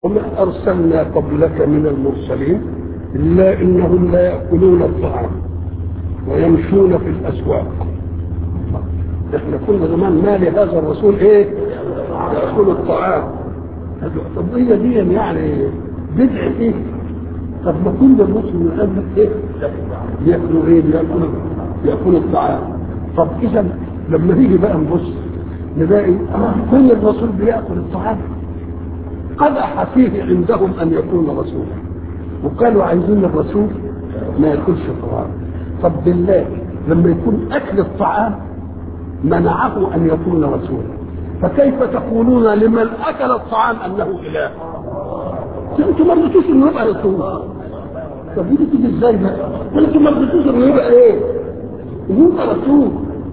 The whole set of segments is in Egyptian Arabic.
وما أرسلنا قبلك من المرسلين إلا إنهم لا يأكلون الطعام ويمشون في الأسواق احنا كنا زمان ما لهذا الرسول ايه يأكل الطعام طب هي دي يعني بدع ايه طب ما كل الرسل من قبلك ايه بياكلوا ايه بياكلوا بياكلوا الطعام طب اذا لما نيجي بقى نبص نلاقي كل الرسول بياكل الطعام قدح فيه عندهم ان يكون رسولا وقالوا عايزين الرسول ما ياكلش طعام طب بالله لما يكون اكل الطعام منعه ان يكون رسولا فكيف تقولون لمن اكل الطعام انه اله انتم ما رضيتوش انه يبقى رسول طب دي تيجي ازاي بقى انتم ما رضيتوش انه يبقى ايه يبقى رسول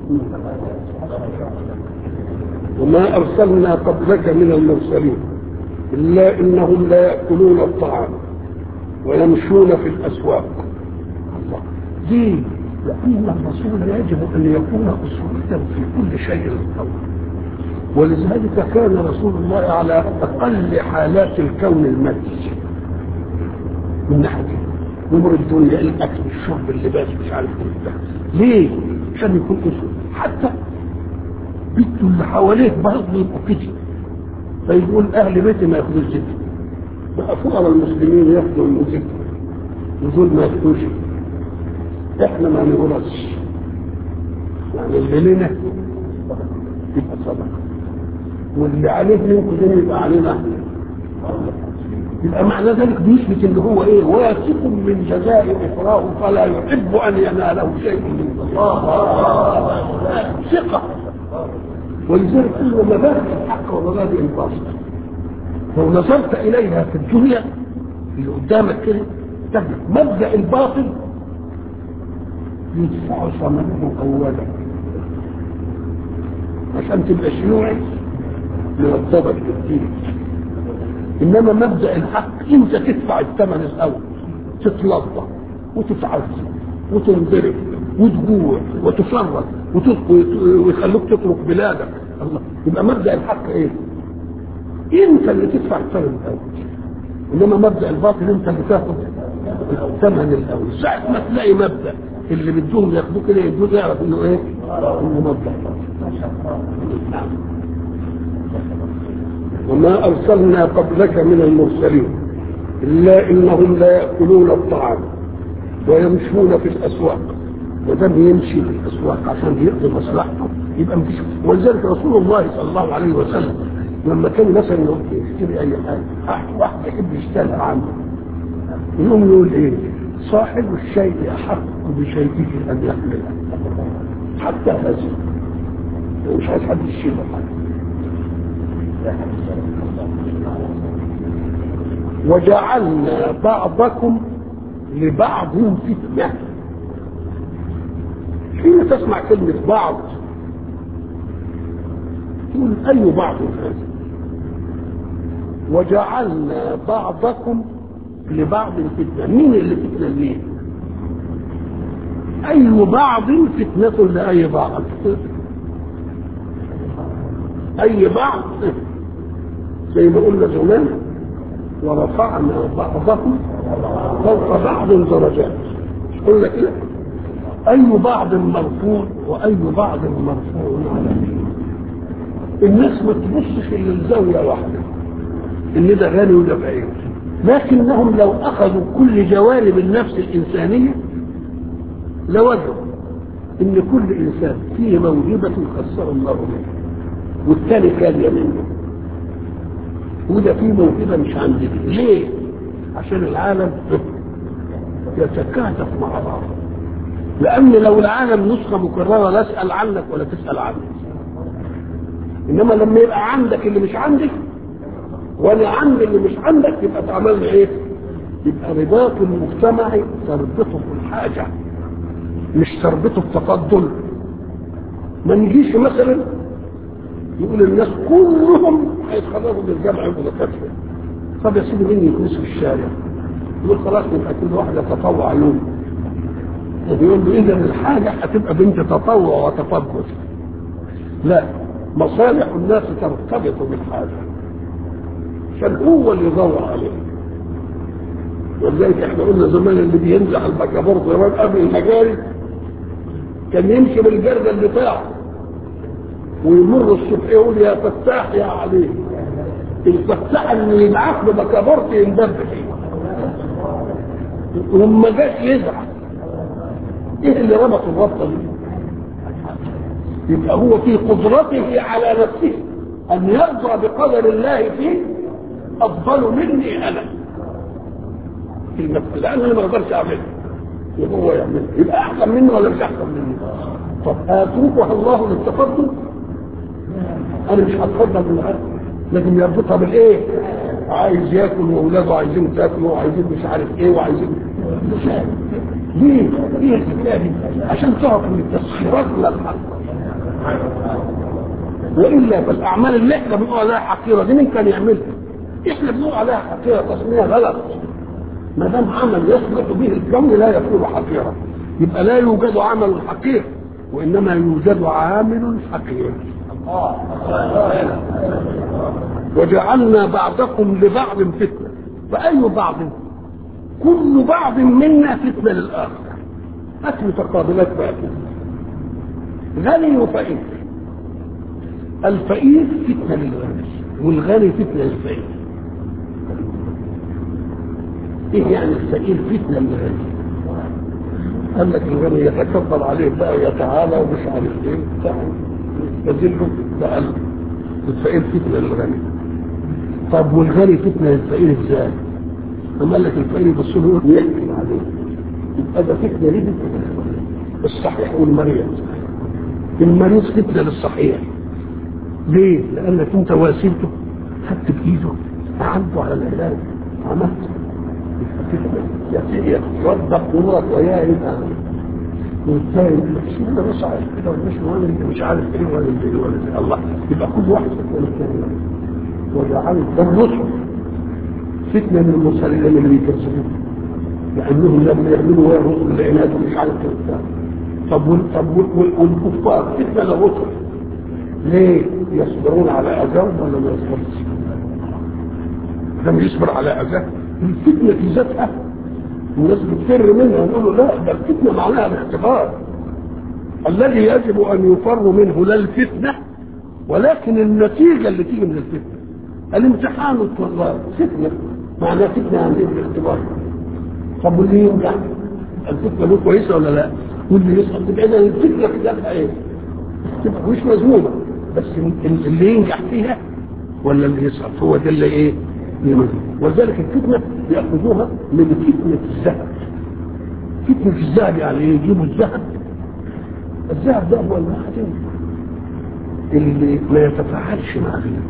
وما ارسلنا قبلك من المرسلين الا انهم لا ياكلون الطعام ويمشون في الاسواق الله دي لان الرسول يجب ان يكون اسوه في كل شيء القول ولذلك كان رسول الله على اقل حالات الكون المادي من ناحيه امور الدنيا الاكل الشرب اللباس مش عارف ايه ليه؟ عشان يكون اسوه حتى بيته اللي حواليه برضه يبقوا كده فيقول اهل بيتي ما ياخدوش زيت بقى فقراء المسلمين ياخدوا الزيت ودول ما ياخدوش احنا ما نورثش يعني اللي لنا يبقى صدقه واللي عليه منكم ده يبقى علينا احنا يبقى معنى ذلك بيثبت ان هو ايه واثق من جزاء اخراه فلا يحب ان يناله شيء من الله ثقه ولذلك كل مبادئ الحق ومبادئ الباطل لو نظرت اليها في الدنيا اللي قدامك كده تجد مبدا الباطل يدفع ثمنه اولا عشان تبقى شيوعي يرتبط بالدين انما مبدا الحق انت تدفع الثمن الاول تتلظى وتتعذب وتنضرب وتجوع وتفرط ويخلوك تترك بلادك الله يبقى مبدا الحق ايه؟ انت اللي تدفع الثمن الاول انما مبدا الباطل انت اللي تاخد الثمن الاول ساعه ما تلاقي مبدا اللي بدهم ياخدوه كده يدوه يعرف انه ايه؟ انه مبدا نعم وما ارسلنا قبلك من المرسلين الا انهم لا ياكلون الطعام ويمشون في الاسواق ودام يمشي في الاسواق عشان يقضي مصلحته يبقى مفيش ولذلك رسول الله صلى الله عليه وسلم لما كان مثلا يشتري اي حاجه واحد يحب يشتري عنه يقوم يقول ايه؟ صاحب الشيء احق بشيئه ان يحمله حتى هذا مش عايز حد يشيله وجعلنا بعضكم لبعض فتنة حين تسمع كلمة بعض تقول أي بعض هذا وجعلنا بعضكم لبعض فتنة مين اللي فتنة مين أي بعض فتنة لأي بعض أي بعض زي ما قلنا زمان ورفعنا بعضكم فوق بعض درجات قلنا كده اي بعض مرفوع واي بعض مرفوع عليه الناس ما تبصش الا لزاويه واحده ان ده غني وده فقير لكنهم لو اخذوا كل جوانب النفس الانسانيه لوجدوا ان كل انسان فيه موهبه خصه الله به والثاني كاليه منه وده فيه موهبه مش عندنا ليه؟ عشان العالم يتكاتف مع بعض لان لو العالم نسخه مكرره لا اسال عنك ولا تسال عنك انما لما يبقى عندك اللي مش عندك وانا عندي اللي مش عندك يبقى تعمل ايه يبقى رباط المجتمع تربطه بالحاجه مش تربطه بتفضل ما نجيش مثلا يقول الناس كلهم هيتخرجوا من الجامعه يبقوا دكاتره طب يا سيدي مين يكنس في الشارع يقول خلاص يبقى كل واحد يتطوع يوم يقول له اذا الحاجه هتبقى بنت تطوع وتفضل لا مصالح الناس ترتبط بالحاجه كان هو اللي يدور عليه ولذلك احنا قلنا زمان اللي بينزح البكابورت زمان قبل المجاري كان يمشي بالجردل بتاعه ويمر الصبح يقول يا فتاح يا علي الفتاح اللي يبعث له بكابورت يندب فيه وما جاش يزعل ايه اللي ربط الربطه دي يبقى هو في قدرته على نفسه ان يرضى بقدر الله فيه افضل مني انا في المسألة لأنه أنا ما أقدرش أعملها وهو يعملها يبقى أحسن مني ولا مش أحسن مني؟ طب أتركها الله للتقدم؟ أنا مش هتفضل من الأرض لازم يربطها بالإيه؟ عايز ياكل واولاده عايزين تاكلوا وعايزين مش عارف ايه وعايزين مش عارف ليه؟ ايه الحكايه دي؟ عشان تعرف ان التسخيرات للحق والا فالاعمال اللي احنا بنقول عليها حقيره دي مين كان يعملها؟ احنا بنقول عليها حقيره تصميم غلط ما دام عمل يصلح به الكون لا يكون حقيرا يبقى لا يوجد عمل حقير وانما يوجد عامل حقير وجعلنا بعضكم لبعض فتنه فاي بعض كل بعض منا فتنه للاخر هات متقابلات بقى غني وفقير الفقير فتنه للغني والغني فتنه للفقير ايه يعني الفقير فتنه للغني قال لك الغني يتكبر عليه بقى يتعالى ومش عارف ايه بتاع يستذله بقى الفقير فتنه للغني طب والغني فتنه للفقير ازاي؟ أما قال لك الفقير يبص له ويحكي عليه يبقى ده فتنه ليه الصحيح والمريض المريض فتنه للصحيح ليه؟ لانك انت واسيلته خدت بايده عنده على العلاج عملت يتصدق ومرض وياه يبقى والثاني مش انا مش عارف كده ومش مهم انت مش عارف ايه ولا ايه ولا ايه الله يبقى كل واحد فتنه للثاني وجعلت الرسل فتنه للمرسلين اللي بيكذبون لانهم لما يعملوا ويا الرسل العناد ومش عارف ايه طب وال- طب وال- والكفار فتنه للرسل ليه؟ يصبرون على اذاهم ولا ما يصبرش؟ لم يصبر على اذاه الفتنه في ذاتها الناس بتفر منها ونقول لا ده الفتنه معناها الاختبار الذي يجب ان يفر منه لا الفتنه ولكن النتيجه اللي تيجي من الفتنه الامتحان والطلاب فتنه معناها فتنه عند الاختبار طب واللي ينجح الفتنه له كويسه ولا لا؟ واللي يسقط تبقى اذا الفتنه في ذاتها ايه؟ تبقى مش مذمومه بس اللي ينجح فيها ولا اللي يسقط هو ده اللي ايه؟ يمنع ولذلك الفتنه ياخذوها من فتنه الذهب فتنه الذهب يعني ايه؟ يجيبوا الذهب الذهب ده هو المعدن اللي ما يتفاعلش مع غيره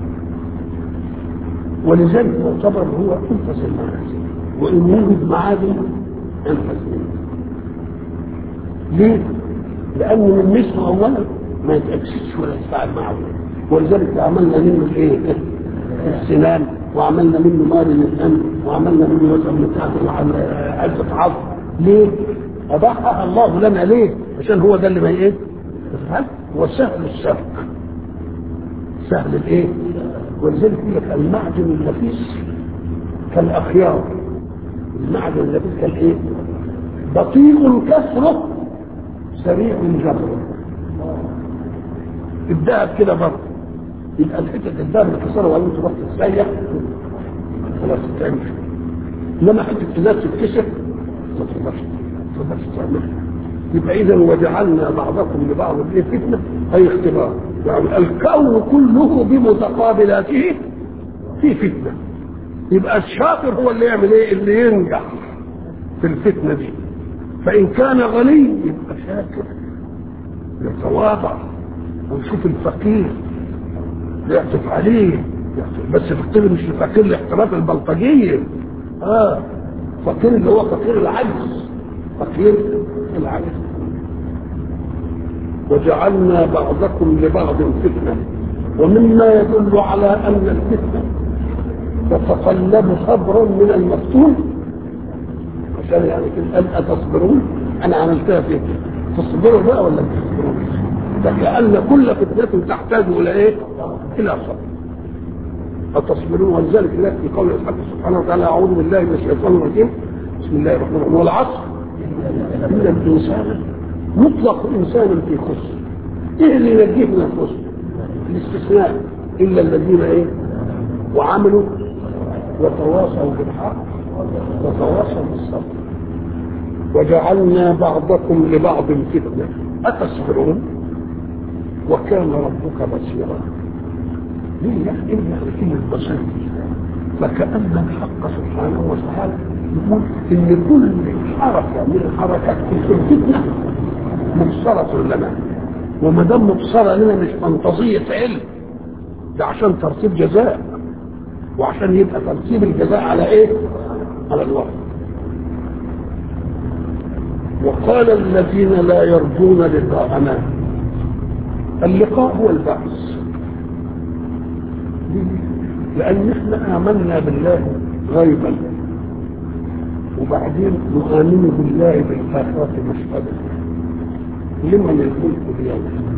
ولذلك يعتبر هو انفس المعادن وان يوجد معادن انفس منه ليه؟ لأن من مثله أولا ما يتأكسدش ولا يتفاعل معه ولذلك عملنا منه الايه؟ السنان وعملنا منه مال للأمن وعملنا منه مثلا بتاعت عزة عظم ليه؟ أضحها الله لنا ليه؟ عشان هو ده اللي ما ايه؟ يفعل وسهل السبك سهل الايه؟ ولذلك يقول لك المعدن النفيس كالأخيار المعدن النفيس كالايه؟ بطيء كسره سريع جبره الذهب كده برضه يبقى الحته الذهب اللي كسرها وقال انت رحت تسيح خلاص تمشي انما حته الذهب تتكسر ما تقدرش ما تقدرش تعملها يبقى اذا وجعلنا بعضكم لبعض ايه فتنه اي اختبار يعني الكون كله بمتقابلاته في فتنه يبقى الشاطر هو اللي يعمل ايه اللي ينجح في الفتنه دي فإن كان غني يبقى شاكر يتواضع ويشوف الفقير يعطف عليه يعطف بس الفقير مش الفقير الاحتراف البلطجية اه فقير اللي هو فقير العجز فقير العجز وجعلنا بعضكم لبعض فتنة ومما يدل على أن الفتنة تتطلب صبرا من المفتون عشان يعني كده أم أتصبرون أنا عملتها في تصبروا بقى ولا تصبرون ده كأن كل فتنة تحتاج إلى إيه؟ إلى صبر اتصبرون ولذلك هناك في قول الحق سبحانه وتعالى اعوذ بالله من الشيطان الرجيم بسم الله الرحمن الرحيم والعصر ان الانسان مطلق انسان في خسر ايه اللي ينجيه من الخسر الاستثناء الا الذين ايه وعملوا وتواصوا بالحق وتواصوا بالصبر وجعلنا بعضكم لبعض فتنه اتصبرون وكان ربك بصيرا ليه يعني ايه يعني كلمه بصير فكأن الحق سبحانه وتعالى يقول ان كل حركه من الحركات في الفتنه مبصره لنا وما دام مبصره لنا مش فانتازيه علم ده عشان ترتيب جزاء وعشان يبقى ترتيب الجزاء على ايه؟ على الوقت وقال الذين لا يرجون لقاءنا اللقاء هو البعث لان احنا امنا بالله غيبا وبعدين نؤمن بالله بالاخره مشهدا لمن الملك اليوم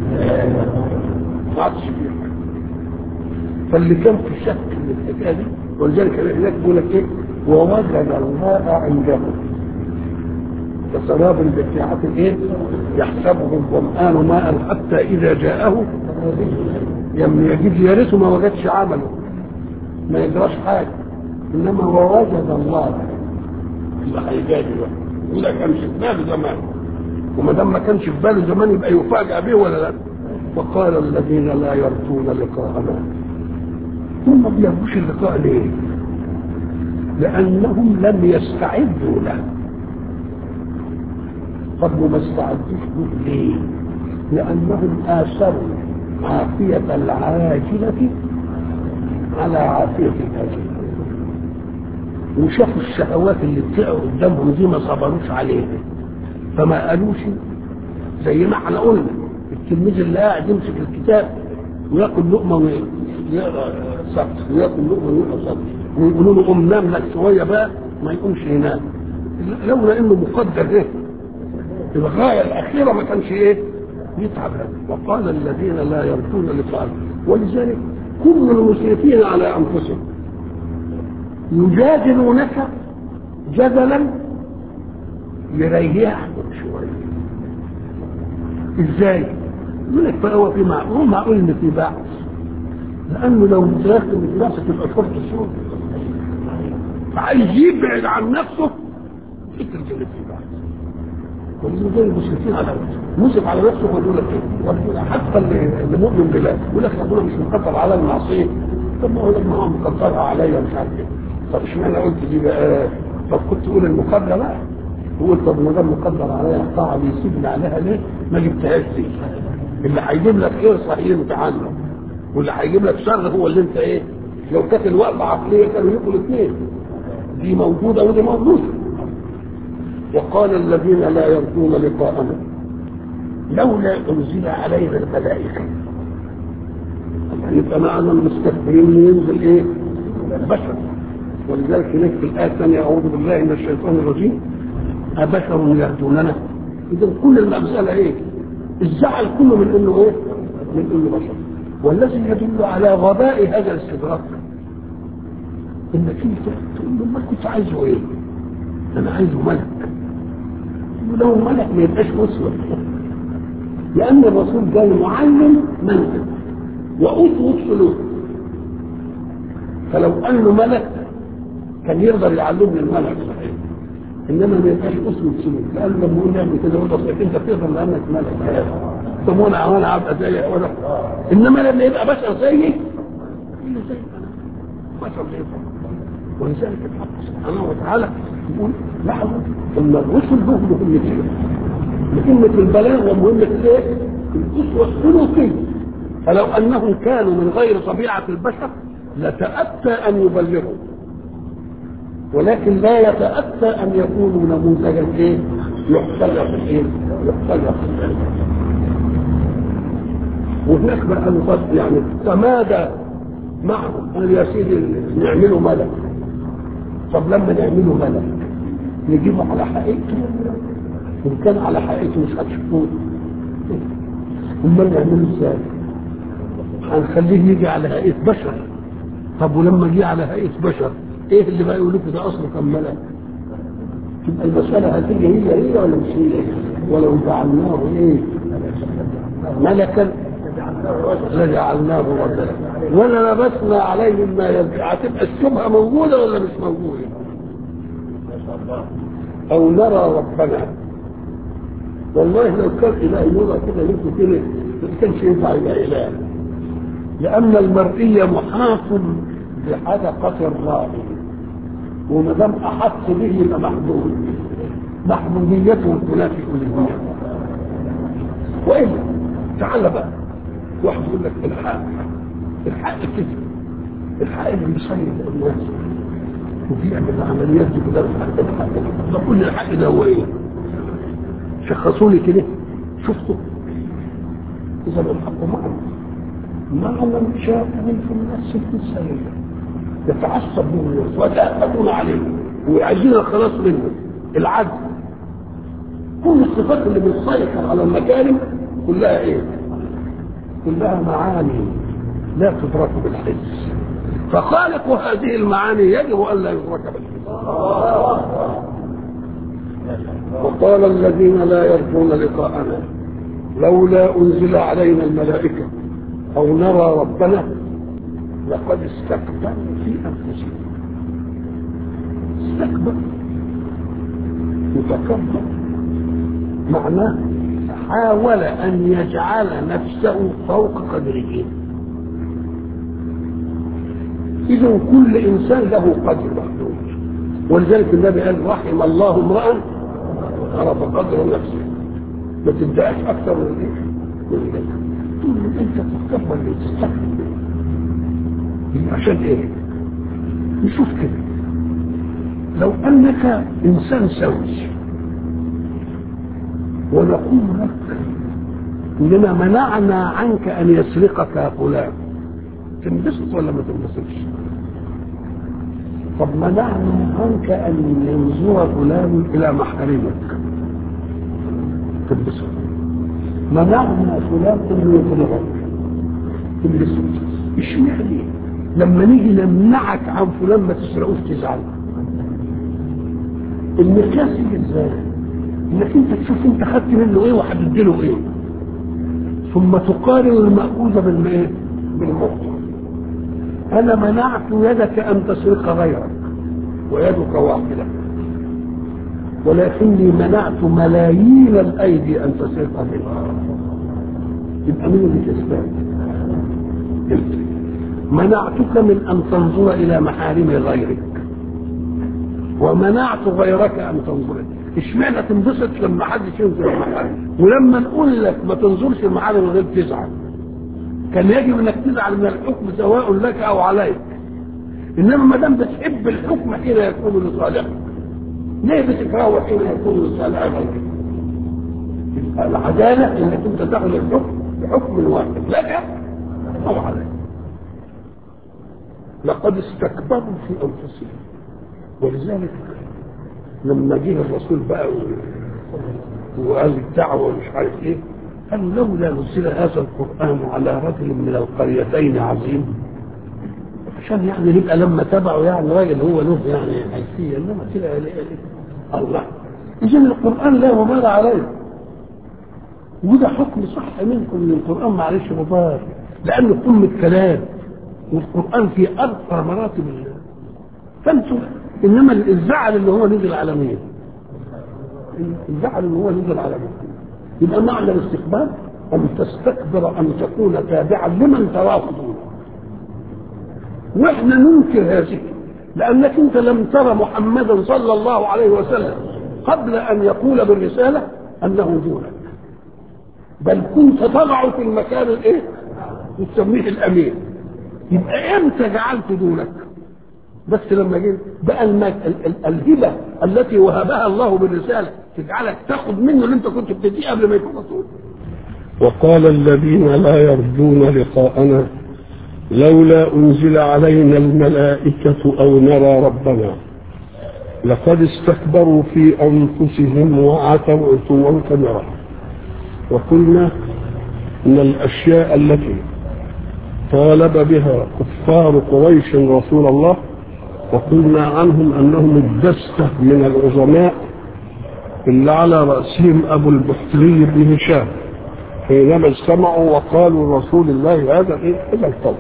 ما عادش فيه حاجه فاللي كان في شك من الحكايه دي ولذلك هناك بيقول لك ايه ووجد الله عنده كسراب بقيعة ايه يحسبه الظمآن ماء حتى إذا جاءه لم يجد يرثه ما وجدش عمله ما يجراش حاجة إنما ووجد الله اللي هيجادي بقى وده كان في باله زمان وما دام ما كانش في باله زمان يبقى يفاجأ به ولا لا وقال الذين لا يرجون لقاءنا هم ما بيرجوش اللقاء ليه؟ لأنهم لم يستعدوا له طب وما استعدوش له ليه؟ لأنهم آثروا عافية العاجلة على عافية الآجلة وشافوا الشهوات اللي بتقعوا قدامهم دي ما صبروش عليها فما قالوش زي ما احنا قلنا التلميذ اللي قاعد يمسك الكتاب وياكل لقمه ويقرا سطر وياكل لقمه ويقرا سطر ويقولوا له قوم نام لك شويه بقى ما يقومش ينام لولا انه مقدر ايه الغايه الاخيره ما كانش ايه يتعب وقال الذين لا يرجون لقاءنا ولذلك كل المسرفين على انفسهم يجادلونك جدلا يريحهم شويه ازاي؟ يقول لك بقى هو في معقول هو معقول ان في بعث لانه لو متركت من نفسك تبقى شرط الشغل فعايز يبعد عن نفسه فكره اللي في بعث ولذلك المشركين على مسك على نفسه ويقول لك ايه حتى اللي, اللي مؤمن بالله يقول لك ربنا مش مقدر على المعصيه طب ما هو لك ما هو مقدرها عليا مش عارف ايه طب اشمعنى قلت دي بقى طب كنت تقول المقدر لا تقول طب ما دام مقدر عليا الطاعه بيسيبني عليها ليه؟ ما جبتهاش دي اللي هيجيب لك خير صحيح انت عنه واللي هيجيب لك شر هو اللي انت ايه؟ لو كانت الوقفه عقليه كانوا يبقوا الاثنين دي موجوده ودي موجوده وقال الذين لا يرجون لقاءنا لولا انزل علينا الملائكه يبقى معنا المستكبرين ينزل ايه؟ بشر ولذلك هناك في الآية الثانية أعوذ بالله من الشيطان الرجيم أبشر يهدوننا إذا كل المسألة إيه؟ الزعل كله من إنه إيه؟ من إنه بشر والذي يدل على غباء هذا الاستدراك إنك أنت تقول له ما كنت عايزه إيه؟ أنا عايزه ملك لو ملك ما يبقاش أسوة لأن الرسول قال معلم منهج وأسوة سلوك فلو أنه ملك كان يقدر يعلمني الملك صحيح انما ما يبقاش اسلوب سلوك لان لما يقول نعمل كده يقول لك انت تقدر لانك ملك طب وانا وانا ابقى زيك وانا انما لما يبقى بشر زيي الا زي بشر زي ولذلك الحق سبحانه وتعالى يقول لاحظوا ان الرسل لهم مهمتين مهمه البلاغ ومهمه الايه؟ الاسوه السلوكيه فلو انهم كانوا من غير طبيعه البشر لتاتى ان يبلغوا ولكن لا يتأتى أن يكونوا نموذجا إيه؟ يحتذى في الإيه؟ يحتذى في العلم. وهناك بقى نفصل يعني فماذا معهم؟ قال يا سيدي نعمله ملك. طب لما نعمله ملك نجيبه على حقيقته إن كان على حقيقته مش هتشوفوه. أمال نعمله إزاي؟ هنخليه يجي على هيئة بشر طب ولما جه على هيئه بشر ايه اللي بقى يقول لكم ده اصله كان ملك تبقى المساله هتيجي هي هي ولا مش هي ولو جعلناه ايه ملكا لجعلناه رجلا ولا لبسنا عليهم ما يلبس هتبقى الشبهه موجوده ولا مش موجوده او نرى ربنا والله لو كان اله يرى كده يبقى كده ما كانش ينفع يبقى اله لان المرئي محاط بحدقه الرائي وما دام احط به يبقى محدود محدوديته تنافي الوجود والا تعال بقى واحد يقول لك الحق الحق كده الحق اللي بيصير الناس وبيعمل العمليات دي كده الحق الحق ده كل الحق ده هو ايه؟ شخصوا لي كده شفتوا اذا الحق معنا مع من شاء منكم نفس الانسانيه يتعصب منه الناس ويتأكدون عليه وعايزين الخلاص منه العدل كل الصفات اللي بتسيطر على المكارم كلها ايه؟ كلها معاني لا تدرك بالحس فخالق هذه المعاني يجب ان لا يدرك بالحس وقال الذين لا يرجون لقاءنا لولا انزل علينا الملائكه او نرى ربنا لقد استكبروا في انفسهم استكبر متكبر معناه حاول ان يجعل نفسه فوق قدره اذا كل انسان له قدر محدود ولذلك النبي قال رحم الله امرا عرف قدر نفسه ما تبداش اكثر من ايه من كده تقول له انت تتكبر ليه تستكبر عشان ايه نشوف كده لو انك انسان سوي ونقول لك اننا منعنا عنك ان يسرقك فلان تنبسط ولا ما تنبسطش طب منعنا عنك ان ينظر فلان الى محارمك تنبسط منعنا فلان انه يطلبك تنبسط اشمعنى لما نيجي نمنعك عن فلان ما تسرقوش تزعل المقياس يجي ازاي انك انت تشوف انت خدت منه ايه وهتدي له ايه ثم تقارن المأخوذ بالماء بالمعطى انا منعت يدك ان تسرق غيرك ويدك واحده ولكني منعت ملايين الايدي ان تسرق منك يبقى مين اللي كسبان انت منعتك من ان تنظر الى محارم غيرك ومنعت غيرك ان تنظر اشمعنى تنبسط لما حد ينظر المحارم ولما نقول لك ما تنظرش المحارم غير تزعل كان يجب انك تزعل من الحكم سواء لك او عليك انما ما دام بتحب الحكم حين يكون لصالحك ليه بتكرهه حين يكون لصالح غيرك العداله انك انت تاخذ الحكم بحكم واحد لك او عليك لقد استكبروا في انفسهم ولذلك لما جه الرسول بقى وقال الدعوه ومش عارف ايه قال لولا نزل هذا القران على رجل من القريتين عظيم عشان يعني نبقى لما تبعه يعني راجل هو له يعني حيثيه انما كده الله اذا القران لا غبار عليه وده حكم صح منكم ان القران معلش غبار لانه قمه كلام والقران في ارقى مراتب الله فانتم انما الزعل اللي هو نزل على مين؟ الزعل اللي هو نزل على مين؟ يبقى معنى الاستقبال ان تستكبر ان تكون تابعا لمن ترافضون واحنا ننكر هذه لانك انت لم ترى محمدا صلى الله عليه وسلم قبل ان يقول بالرساله انه دونك بل كنت تضع في المكان الايه؟ وتسميه الامين يبقى امتى جعلت دونك؟ بس لما جيت بقى المك... ال... ال... الهبه التي وهبها الله بالرساله تجعلك تاخذ منه اللي انت كنت بتديه قبل ما يكون رسول وقال الذين لا يرجون لقاءنا لولا انزل علينا الملائكه او نرى ربنا لقد استكبروا في انفسهم وعتوا عتوا كبيرا وقلنا ان الاشياء التي طالب بها كفار قريش رسول الله وقلنا عنهم انهم الدستة من العظماء اللي على رأسهم ابو البحتري بن هشام حينما اجتمعوا وقالوا لرسول الله هذا ايه هذا القول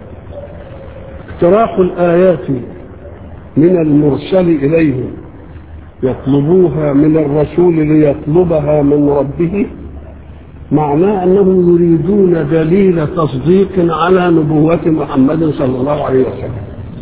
اقتراح الايات من المرسل اليهم يطلبوها من الرسول ليطلبها من ربه معناه انهم يريدون دليل تصديق على نبوة محمد صلى الله عليه وسلم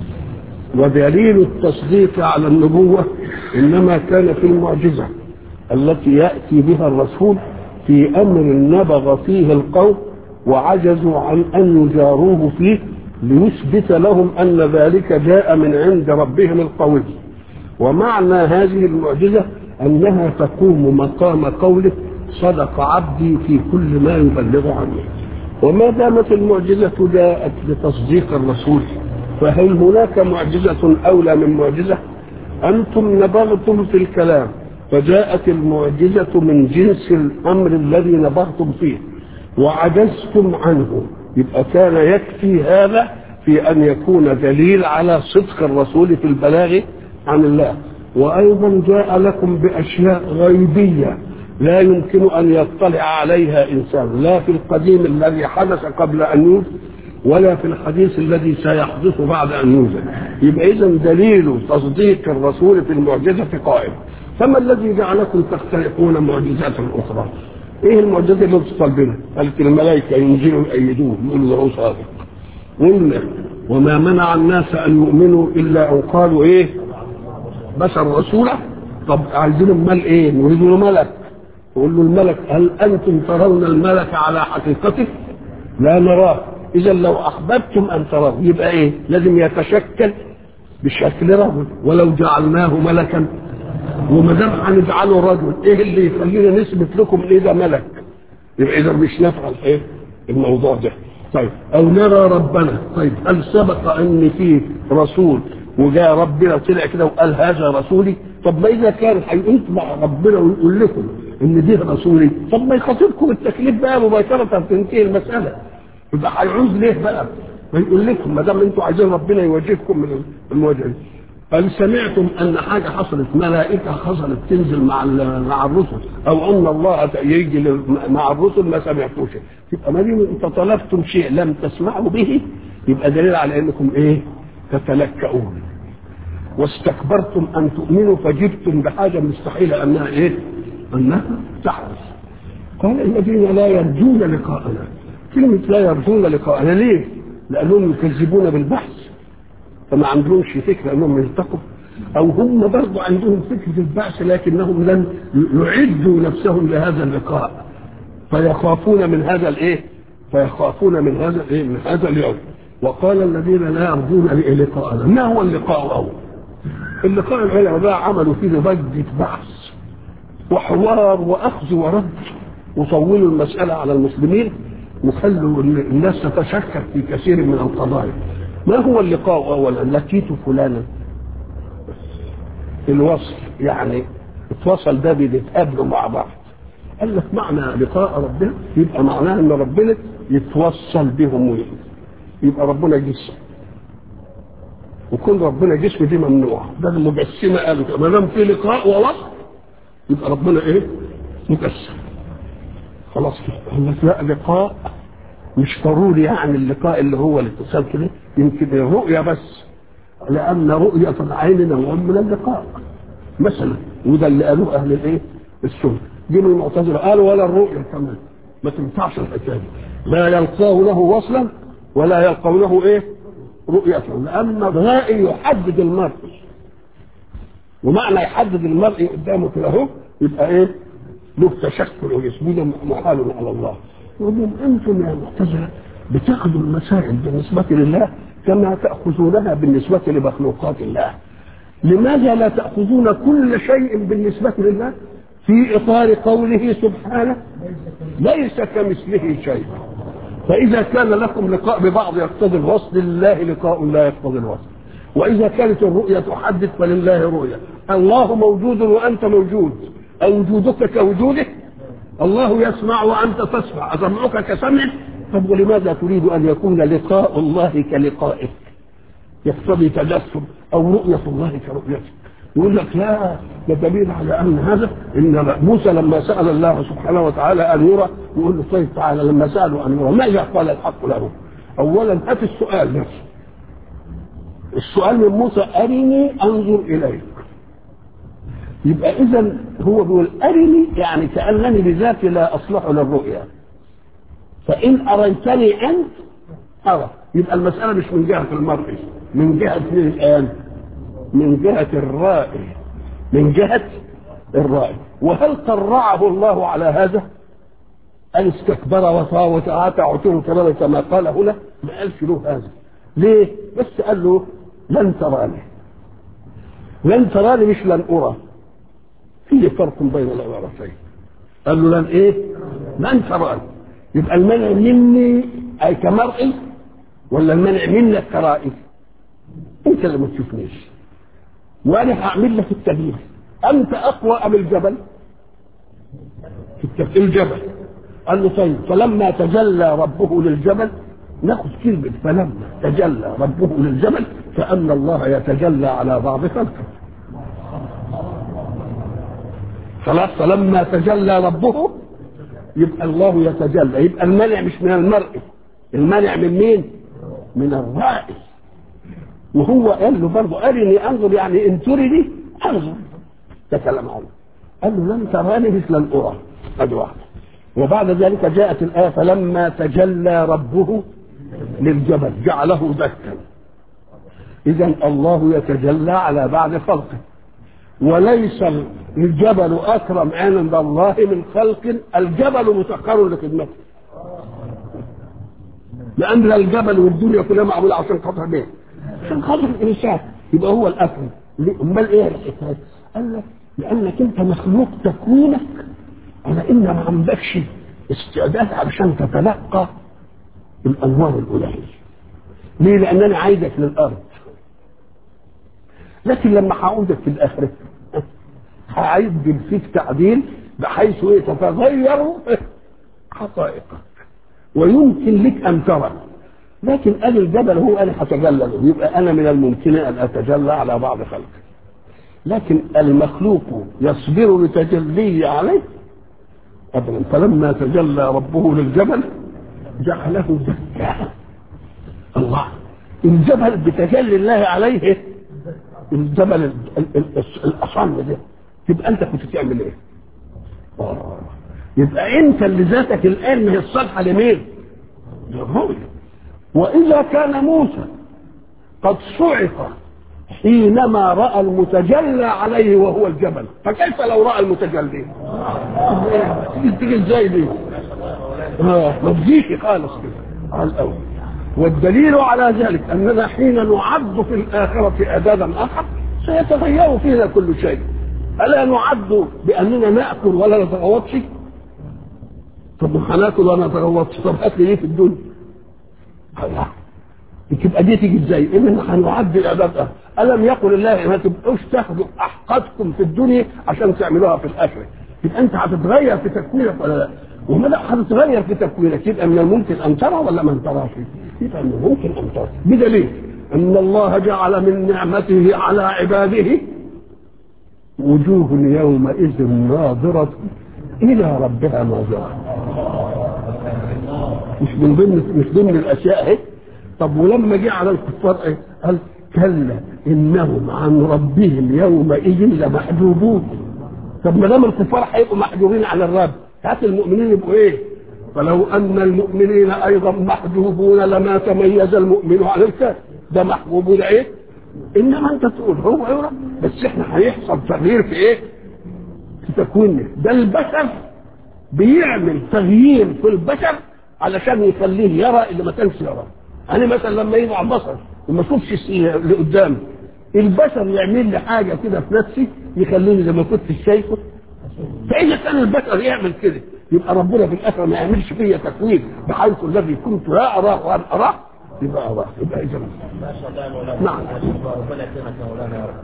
ودليل التصديق على النبوة انما كان في المعجزة التي يأتي بها الرسول في امر نبغ فيه القوم وعجزوا عن ان يجاروه فيه ليثبت لهم ان ذلك جاء من عند ربهم القوي ومعنى هذه المعجزة انها تقوم مقام قوله صدق عبدي في كل ما يبلغ عني وما دامت المعجزة جاءت لتصديق الرسول فهل هناك معجزة أولى من معجزة أنتم نبغتم في الكلام فجاءت المعجزة من جنس الأمر الذي نبغتم فيه وعجزتم عنه يبقى كان يكفي هذا في أن يكون دليل على صدق الرسول في البلاغ عن الله وأيضا جاء لكم بأشياء غيبية لا يمكن أن يطلع عليها إنسان لا في القديم الذي حدث قبل أن يوجد ولا في الحديث الذي سيحدث بعد أن يوجد يبقى إذا دليل تصديق الرسول في المعجزة قائم فما الذي جعلكم تختلفون معجزات أخرى إيه المعجزة اللي بتطلبنا قالت الملائكة ينزلوا يأيدوه يقولوا له صادق قلنا وما منع الناس أن يؤمنوا إلا أن قالوا إيه بشر رسولا طب عايزين امال ايه نريد له ملك يقول له الملك هل انتم ترون الملك على حقيقته لا نراه اذا لو احببتم ان تراه يبقى ايه لازم يتشكل بشكل رجل ولو جعلناه ملكا وما دام هنجعله رجل ايه اللي يخلينا نثبت لكم ايه ده ملك يبقى اذا مش نفعل ايه الموضوع ده طيب او نرى ربنا طيب هل سبق ان في رسول وجاء ربنا طلع كده وقال هذا رسولي طب ما اذا كان هيطلع ربنا ويقول لكم ان دي رسولي طب ما يخاطبكم التكليف بقى مباشره تنتهي المساله يبقى هيعوز ليه بقى؟ ما يقول لكم ما دام انتوا عايزين ربنا يوجهكم من المواجهه دي هل سمعتم ان حاجه حصلت ملائكه حصلت تنزل مع مع الرسل او ان الله يجي مع الرسل ما سمعتوش يبقى ما دام انت طلبتم شيء لم تسمعوا به يبقى دليل على انكم ايه؟ تتلكؤون واستكبرتم ان تؤمنوا فجبتم بحاجه مستحيله انها ايه؟ انها تحدث. قال الذين لا يرجون لقاءنا كلمه لا يرجون لقاءنا ليه؟ لانهم يكذبون بالبحث فما عندهمش فكره انهم يلتقوا او هم برضه عندهم فكره البعث لكنهم لم يعدوا نفسهم لهذا اللقاء فيخافون من هذا الايه؟ فيخافون من هذا الايه؟ من هذا اليوم. وقال الذين لا يرجون لقاءنا ما هو اللقاء أول اللقاء العلماء بقى عملوا فيه ضجة بحث وحوار وأخذ ورد وطولوا المسألة على المسلمين وخلوا الناس تتشكك في كثير من القضايا ما هو اللقاء أولا لقيت فلانا الوصل يعني اتوصل ده بيتقابلوا مع بعض قال لك معنى لقاء ربنا يبقى معناه ان ربنا يتوصل بهم ويهم يبقى ربنا جسم وكل ربنا جسم دي ممنوع ده المجسمه قالوا ما دام في لقاء ووصف يبقى ربنا ايه؟ مجسم خلاص كده لا لقاء مش ضروري يعني اللقاء اللي هو الاتصال كده يمكن الرؤيا بس لان رؤية العين نوع من اللقاء مثلا وده اللي قالوه اهل الايه؟ السنه دي من المعتزله قالوا ولا الرؤيا كمان ما تنفعش الحكايه لا يلقاه له وصلا ولا يلقونه ايه رؤية لأن الرائي يحدد المرء ومعنى يحدد المرء قدامه كده اهو يبقى ايه له تشكل ويسجد محال على الله يقول لهم انتم يا معتزله بتاخذوا المسائل بالنسبه لله كما تاخذونها بالنسبه لمخلوقات الله لماذا لا تاخذون كل شيء بالنسبه لله في اطار قوله سبحانه ليس كمثله شيء فإذا كان لكم لقاء ببعض يقتضي الوصل لله لقاء لا يقتضي الوصل وإذا كانت الرؤية تحدث فلله رؤية الله موجود وأنت موجود أوجودك كوجوده الله يسمع وأنت تسمع أسمعك كسمع طب ولماذا تريد ان يكون لقاء الله كلقائك يقتضي تجسم او رؤيه الله كرؤيتك يقول لك لا ده دليل على ان هذا ان موسى لما سال الله سبحانه وتعالى ان يرى يقول له طيب تعالى لما سالوا ان يرى ماذا قال الحق له؟ اولا هات السؤال نفسه السؤال من موسى ارني انظر اليك يبقى اذا هو بيقول ارني يعني كانني بذاتي لا اصلح للرؤيا فان اريتني انت ارى يبقى المساله مش من جهه المرئي من جهه مين الان؟ من جهه الرائي من جهه الرائي وهل قرعه الله على هذا؟ أن استكبر وطغى وتعاتى عتوه كبيرا كما قال هنا ما قالش له هذا ليه؟ بس قال له لن تراني لن تراني مش لن أرى في فرق بين العبارتين قال له لن ايه؟ لن تراني يبقى المنع مني اي كمرئي ولا المنع منك كرائي؟ انت اللي ما تشوفنيش وانا هعمل لك التغيير انت اقوى ام الجبل؟ في الجبل قال له طيب فلما تجلى ربه للجبل ناخذ كلمة فلما تجلى ربه للجبل كأن الله يتجلى على بعض خلقه خلاص فلما تجلى ربه يبقى الله يتجلى يبقى المنع مش من المرء المنع من مين؟ من الرائي وهو قال له برضه ارني انظر يعني ان ترني انظر ده كلام عنه قال له لن تراني مثل الأرى ادي واحده وبعد ذلك جاءت الآية فلما تجلى ربه للجبل جعله دكا إذا الله يتجلى على بعض خلقه وليس الجبل أكرم عند الله من خلق الجبل مسخر لخدمته لأن الجبل والدنيا كلها معمولة عشان خاطر مين؟ عشان خاطر الإنسان يبقى هو الأكرم أمال إيه الحكاية؟ قال لك لأنك أنت مخلوق تكوينك على ان ما عندكش استعداد علشان تتلقى الانوار الالهيه ليه لان انا عايزك للارض لكن لما هعودك في الاخره هعدل فيك تعديل بحيث ايه تتغير حقائقك ويمكن لك ان ترى لكن قال الجبل هو انا هتجلى له يبقى انا من الممكن ان اتجلى على بعض خلقي لكن المخلوق يصبر لتجليه عليه ابدا فلما تجلى ربه للجبل جعله دكا الله الجبل بتجلي الله عليه الجبل الاصم ده تبقى انت كنت تعمل ايه؟ آه. يبقى انت اللي ذاتك الان هي الصالحه لمين؟ للرؤيه واذا كان موسى قد صعق حينما راى المتجلى عليه وهو الجبل فكيف لو راى المتجلي تيجي تيجي ازاي دي اه ما تجيش خالص كده على الاول والدليل على ذلك اننا حين نعد في الاخره اعدادا اخر سيتغير فينا كل شيء الا نعد باننا ناكل ولا نتغوطش طب هناكل ولا نتغوطش طب هات لي ايه في الدنيا الله تبقى دي تيجي ازاي؟ اننا هنعد الاعداد الم يقل الله ما تبقوش تاخدوا احقادكم في الدنيا عشان تعملوها في الاخره يبقى انت هتتغير في تكوينك ولا لا؟ وما لا هتتغير في تكوينك يبقى من الممكن ان ترى ولا ما تراش؟ يبقى من الممكن ان ترى بدليل ان الله جعل من نعمته على عباده وجوه يومئذ ناظرة إلى ربها ناظرة مش من ضمن مش ضمن الأشياء اهي طب ولما جه على الكفار ايه؟ قال كلا انهم عن ربهم يومئذ لمحجوبون طب ما دام الكفار هيبقوا محجوبين على الرب هات المؤمنين يبقوا ايه؟ فلو ان المؤمنين ايضا محجوبون لما تميز المؤمن عن الكافر ده محجوبون ايه؟ انما انت تقول هو يرى بس احنا هيحصل تغيير في ايه؟ في تكوينه ده البشر بيعمل تغيير في البشر علشان يخليه يرى اللي ما كانش يرى انا مثلا لما يضع بصر وما اشوفش اللي قدامي البشر يعمل لي حاجه كده في نفسي يخليني زي ما كنت شايفه فاذا كان البشر يعمل كده يبقى ربنا في الاخره ما يعملش فيا تكوين بحيث الذي كنت لا اراه وان اراه يبقى اراه يبقى اذا ما شاء الله يا مولانا نعم. ربنا يكرمك يا مولانا يا رب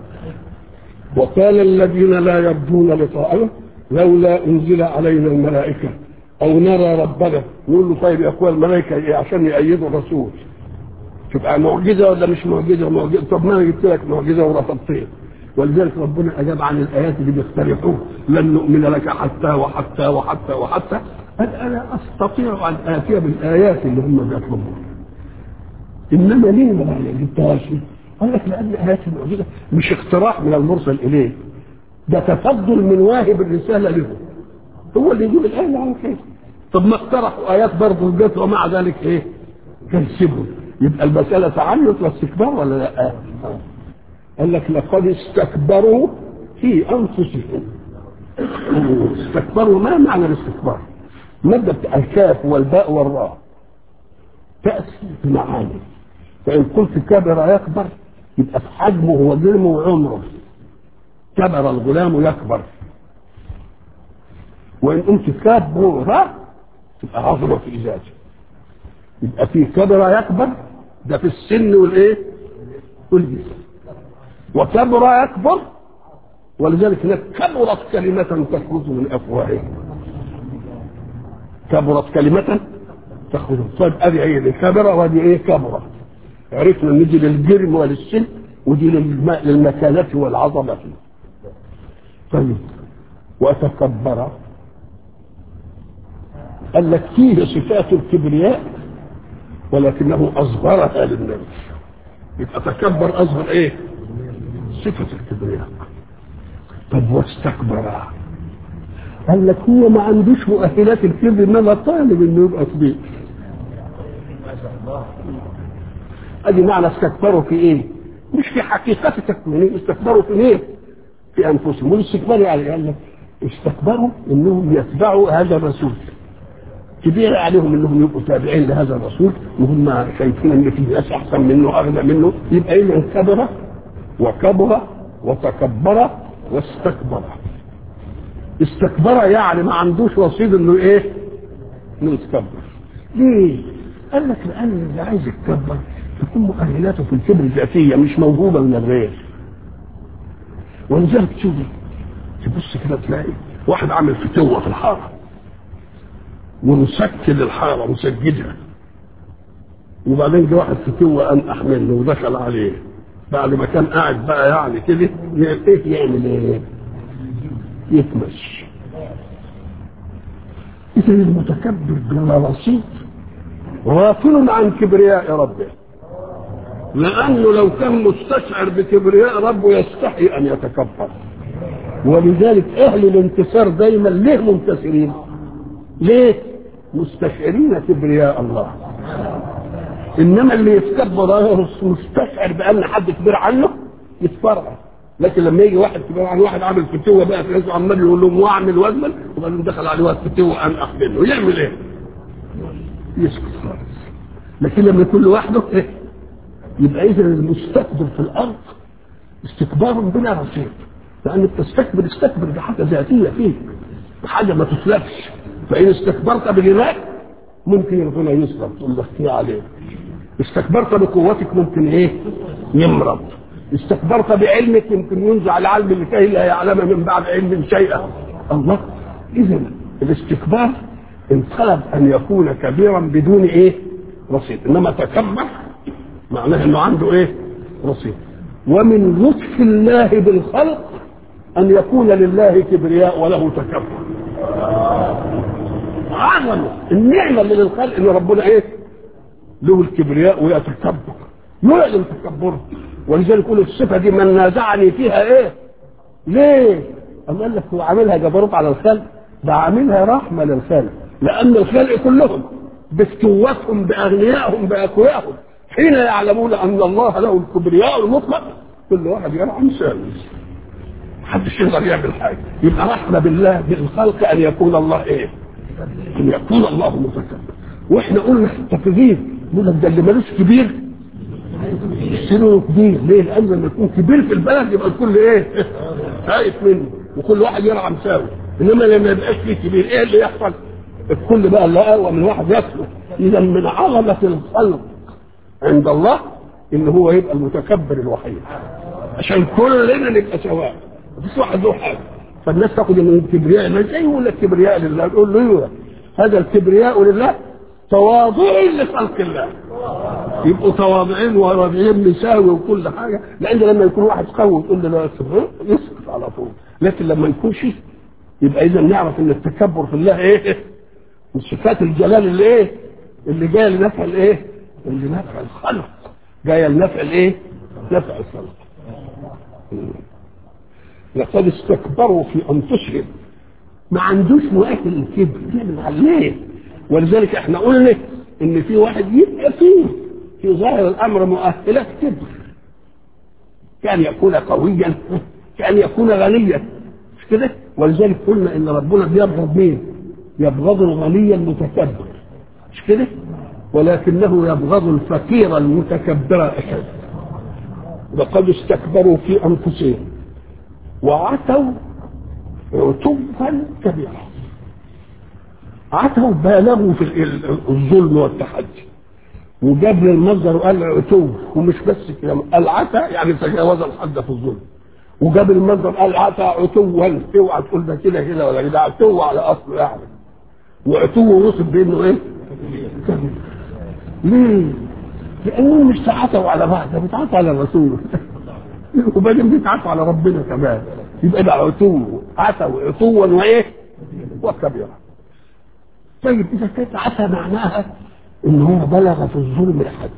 وقال الذين لا يرجون لقاءنا لولا انزل علينا الملائكه او نرى ربنا نقول له طيب يا اخويا الملائكه ايه عشان يأيدوا الرسول تبقى معجزه ولا مش معجزه معجزه طب ما انا جبت لك معجزه ورفضتها ولذلك ربنا اجاب عن الايات اللي بيختلفوها لن نؤمن لك حتى وحتى وحتى وحتى قال انا استطيع ان اتي بالايات اللي هم بيطلبوها انما ليه ما جبتهاش قال لك لان ايات المعجزه مش اقتراح من المرسل اليه ده تفضل من واهب الرساله له هو اللي يجيب الايه على كده طب ما اقترحوا ايات برضه جت ومع ذلك ايه كذبوا يبقى المساله تعنت واستكبار ولا لا قال لك لقد استكبروا في انفسهم استكبروا ما معنى الاستكبار مادة الكاف والباء والراء تأتي بمعاني فإن قلت كبر يكبر يبقى في حجمه وظلمه وعمره كبر الغلام يكبر وإن قلت كبر تبقى عظمة في ذاته يبقى في كبر يكبر ده في السن والايه؟ والجسم وكبر يكبر ولذلك هناك كبرت كلمة تخرج من أفواههم كبرت كلمة تخرج طيب ادي هي دي كبرة وادي ايه كبرة عرفنا ان دي للجرم وللسن ودي للم... للمكانة والعظمة طيب وتكبر قال لك فيه صفات الكبرياء ولكنه اصغرها للنبي يبقى تكبر اصغر ايه صفة الكبرياء طب واستكبر قال لك هو ما عندوش مؤهلات الكبر انما طالب انه يبقى كبير ادي معنى استكبروا في ايه مش في حقيقة تكوينهم استكبروا في ايه في انفسهم والاستكبار يعني قال لك استكبروا انهم يتبعوا هذا الرسول كبير عليهم انهم يبقوا تابعين لهذا الرسول وهم شايفين ان في ناس احسن منه اغنى منه يبقى ايه كبر وكبر وتكبر واستكبر استكبر يعني ما عندوش رصيد انه ايه انه يتكبر ليه قال لك لان اللي عايز يتكبر تكون مؤهلاته في الكبر ذاتيه مش موهوبه من الغير ولذلك تشوف تبص كده تلاقي واحد عامل فتوه في الحاره ومسكل الحاره مسجدها وبعدين جه واحد فتوه قام احمله ودخل عليه بعد ما كان قاعد بقى يعني كده ايه يعمل ايه؟ يكمش إذا المتكبر بلا رصيد غافل عن كبرياء ربه لأنه لو كان مستشعر بكبرياء ربه يستحي أن يتكبر ولذلك أهل الانتصار دايما ليه منتصرين؟ ليه؟ مستشعرين كبرياء الله إنما اللي يتكبر مستشعر بأن حد كبير عنه يتفرع لكن لما يجي واحد كبير عن واحد عامل فتوه بقى في ناس عمال يقول لهم واعمل واجمل وبعدين دخل عليه واحد فتوه قام احمله يعمل ايه؟ يسكت خالص لكن لما يكون لوحده ايه؟ يبقى اذا المستكبر في الارض استكبار بلا رصيد لان بتستكبر استكبر بحاجه ذاتيه فيك بحاجه ما تسلبش فان استكبرت بغناء ممكن ربنا يسلب تقول له اختي عليه استكبرت بقوتك ممكن ايه؟ يمرض استكبرت بعلمك يمكن ينزع العلم لكي لا يعلم من بعد علم شيئا الله اذا الاستكبار انقلب ان يكون كبيرا بدون ايه رصيد انما تكبر معناه انه عنده ايه رصيد ومن لطف الله بالخلق ان يكون لله كبرياء وله تكبر عظمه النعمه اللي للخلق ان ربنا ايه له الكبرياء ويتكبر يعلن تكبره ولذلك يقول الصفه دي من نازعني فيها ايه؟ ليه؟ أم قال لك هو عاملها جبروت على الخلق ده عاملها رحمه للخلق لان الخلق كلهم بفتوتهم باغنيائهم باقويائهم حين يعلمون ان الله له الكبرياء المطلق كل واحد يرعى مثاله محدش يقدر يعمل حاجه يبقى رحمه بالله بالخلق ان يكون الله ايه؟ ان يكون الله متكبر واحنا قلنا في التكذيب يقول لك ده اللي ملوش كبير سنه كبير ليه؟ لان لما يكون كبير في البلد يبقى الكل ايه؟ خايف منه وكل واحد يرعى مساوي انما لما يبقاش فيه كبير ايه اللي يحصل؟ الكل بقى اللي اقوى من واحد يسلك اذا من عظمه الخلق عند الله ان هو يبقى المتكبر الوحيد عشان كلنا نبقى سواء مفيش واحد له حاجه فالناس تاخد من الكبرياء ما زي يقول لك كبرياء لله تقول له ايوه هذا الكبرياء لله تواضع لخلق الله يبقوا تواضعين ورابعين مساوي وكل حاجه لان لما يكون واحد قوي تقول له لا يسكت يسكت على طول لكن لما يكون شيء يبقى اذا نعرف ان التكبر في الله ايه من صفات الجلال اللي ايه اللي جايه لنفع الايه اللي نفع الخلق جايه لنفع الايه نفع الخلق لقد استكبروا في انفسهم ما عندوش مؤهل الكبر كبر عليه ولذلك احنا قلنا ان في واحد يبقى فيه في ظاهر الامر مؤهلات كبر كان يكون قويا كان يكون غنيا مش كده ولذلك قلنا ان ربنا بيبغض مين يبغض الغني المتكبر مش كده ولكنه يبغض الفقير المتكبر اشد لقد استكبروا في انفسهم وعتوا عتوا كبيرا عتوا بالغوا في الظلم والتحدي وجاب المصدر وقال عتو ومش بس كده قال عتا يعني تجاوز الحد في الظلم وجاب المصدر قال عتا عتوا اوعى تقول ده كده كده ولا كده عتو على اصله يعني وعتو وصف بانه ايه؟ كبير ليه؟ لانهم مش تعاتوا على بعض ده بيتعاتوا على الرسول وبعدين بيتعاتوا على ربنا كمان يبقى ده عتو عتوا عتوا وايه؟ وكبيرا طيب اذا كانت عتى معناها ان هو بلغ في الظلم الحد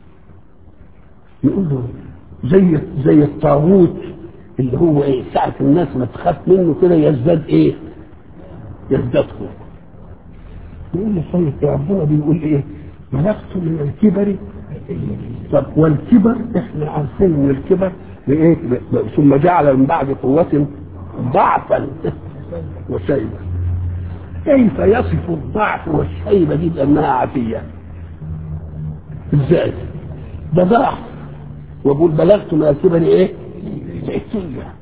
يقول له زي زي الطاغوت اللي هو ايه ساعة الناس ما تخاف منه كده يزداد ايه؟ يزداد خوف يقول له طيب يا ربنا بيقول ايه؟ بلغت من الكبر طب والكبر احنا عارفين ان الكبر بايه؟ ثم جعل من بعد قوة ضعفا وشيبة كيف يصف الضعف والشيبة دي بأنها عافية ازاي ده ضعف وأقول بلغت من الكبر ايه عتية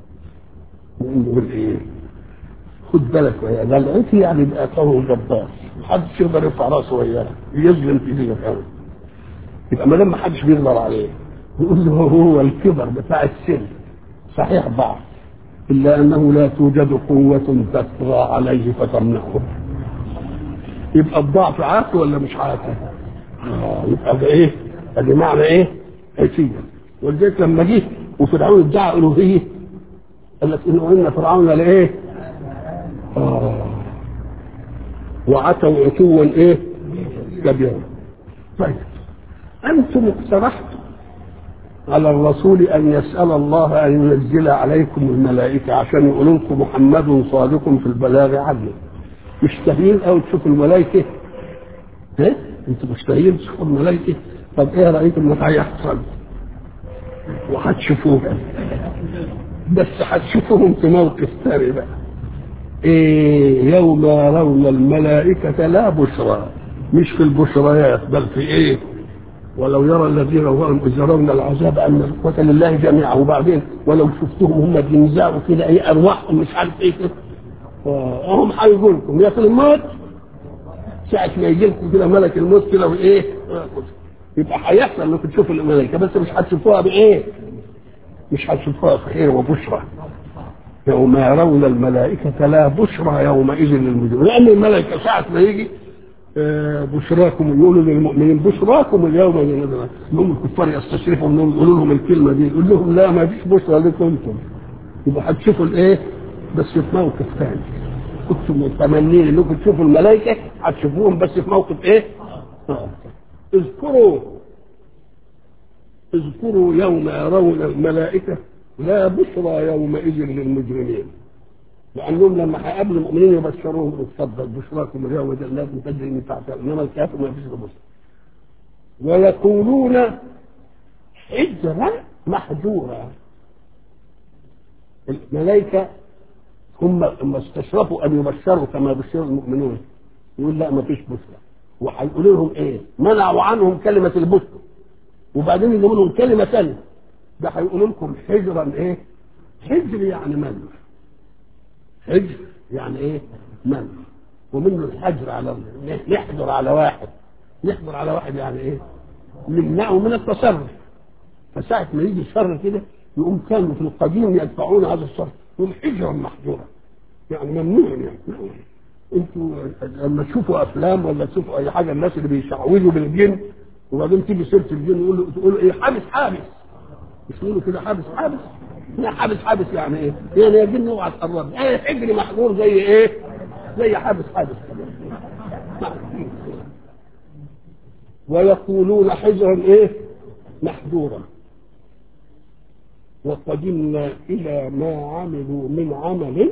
نقول ايه خد بالك وياه ده العتي يعني يبقى قوي جبار محدش يقدر يرفع راسه وياه يظلم في ايديه قوي يبقى ما دام محدش بيقدر عليه يقول له هو الكبر بتاع السن صحيح ضعف إلا أنه لا توجد قوة تطغى عليه فتمنعه يبقى الضعف عافي ولا مش عافي؟ آه يبقى ده إيه؟ ده معنى إيه؟ عتية ولذلك لما جه وفرعون ادعى ألوهية قال لك إنه إن فرعون لإيه؟ آه وعتوا عتوا إيه؟ كبيرا طيب أنتم اقترحتم على الرسول ان يسال الله ان ينزل عليكم الملائكه عشان يقولوا لكم محمد صادق في البلاغ عنه مشتهيين او تشوفوا الملائكه ها انتوا مشتهيين تشوفوا الملائكه طب ايه رايكم ما هيحصل وهتشوفوهم بس هتشوفوهم في موقف ثاني بقى ايه يوم يرون الملائكه لا بشرى مش في البشريات بل في ايه ولو يرى الذين يرون العذاب ان القوه لله جميعا وبعدين ولو شفتهم هم بينزعوا كده ايه ارواحهم مش عارف ايه كده هم هيقول لكم يا الموت ساعة ما يجي لكم كده ملك الموت كده وايه يبقى هيحصل انكم تشوفوا الملائكه بس مش هتشوفوها بايه؟ مش هتشوفوها بخير وبشرى يوم يرون الملائكة لا بشرى يومئذ للمجرمين لأن الملائكة ساعة ما يجي بشراكم يقولوا للمؤمنين بشراكم اليوم انهم الكفار يستشرفوا انهم يقولوا لهم الكلمه دي يقول لهم لا ما فيش بشرى لكم انتم يبقى هتشوفوا الايه بس في موقف ثاني كنتم متمنين انكم تشوفوا الملائكه هتشوفوهم بس في موقف ايه؟ آه. اذكروا اذكروا يوم يرون الملائكه لا بشرى يومئذ للمجرمين لانهم لما هيقابلوا المؤمنين يبشروهم اتفضل بشراكم اليوم جنات تجري من تحتها انما الكافر ما فيش بشرى ويقولون حجرا محجورا الملائكة هم لما استشرفوا أن يبشروا كما بشر المؤمنون يقول لا ما فيش بشرى وهيقولوا لهم إيه؟ منعوا عنهم كلمة البشرى وبعدين يقولوا لهم كلمة ثانية ده هيقولوا لكم حجرا إيه؟ حجر يعني منع حجر يعني ايه منع ومنه الحجر على نحجر على واحد نحجر على واحد يعني ايه نمنعه من التصرف فساعة ما يجي الشر كده يقوم كانوا في القديم يدفعون هذا الشر يقوم حجرا محجورا يعني ممنوع يعني انتوا لما تشوفوا افلام ولا تشوفوا اي حاجه الناس اللي بيشعوذوا بالجن وبعدين تيجي سيره الجن يقولوا تقولوا ايه حابس حابس مش يقولوا كده حابس حابس لا حابس حابس يعني ايه؟ يعني يا جن اوعى تقرب ايه حجري محظور زي ايه؟ زي حابس حابس ويقولون حجرا ايه؟ محجورا وقدمنا الى ما عملوا من عمل